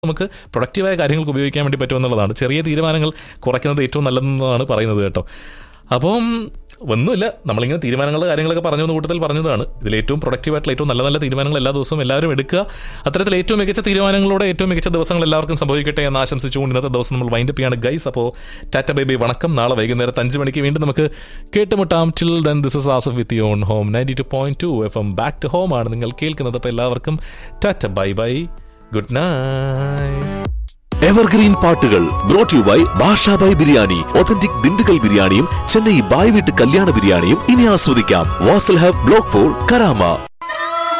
നമുക്ക് പ്രൊഡക്റ്റീവായ കാര്യങ്ങൾക്ക് ഉപയോഗിക്കാൻ വേണ്ടി പറ്റുമെന്നുള്ളതാണ് ചെറിയ തീരുമാനങ്ങൾ കുറയ്ക്കുന്നത് ഏറ്റവും നല്ലതെന്നാണ് പറയുന്നത് കേട്ടോ അപ്പം ഒന്നുമില്ല നമ്മളിങ്ങനെ തീരുമാനങ്ങളുടെ കാര്യങ്ങളൊക്കെ പറഞ്ഞു എന്ന കൂട്ടത്തിൽ പറഞ്ഞതാണ് ഇതിൽ ഏറ്റവും പ്രൊഡക്റ്റീവായിട്ടുള്ള ഏറ്റവും നല്ല നല്ല തീരുമാനങ്ങൾ എല്ലാ ദിവസവും എല്ലാവരും എടുക്കുക അത്തരത്തിൽ ഏറ്റവും മികച്ച തീരുമാനങ്ങളോടെ ഏറ്റവും മികച്ച ദിവസങ്ങൾ എല്ലാവർക്കും സംഭവിക്കട്ടെ എന്ന് ആശംസിച്ചുകൊണ്ട് ഇന്നത്തെ ദിവസം നമ്മൾ വൈൻഡപ്പ് ചെയ്യാണ് ഗൈസ് അപ്പോൾ ടാറ്റ ബേബി വണക്കം നാളെ വൈകുന്നേരത്ത് അഞ്ച് മണിക്ക് വീണ്ടും നമുക്ക് കേട്ടുമുട്ടാം till then this is Asaf with you on home ninety two point two F M back to home ആണ് നിങ്ങൾ കേൾക്കുന്നത് അപ്പോൾ എല്ലാവർക്കും tata bye bye good night evergreen പാട്ടുകൾ brought you by Basha Bhai biryani authentic Dindigul ബിരിയാണിയും ചെന്നൈ ബായ് വീട്ട് കല്യാണ ബിരിയാണിയും ഇനി ആസ്വദിക്കാം Wasl hub block four Karama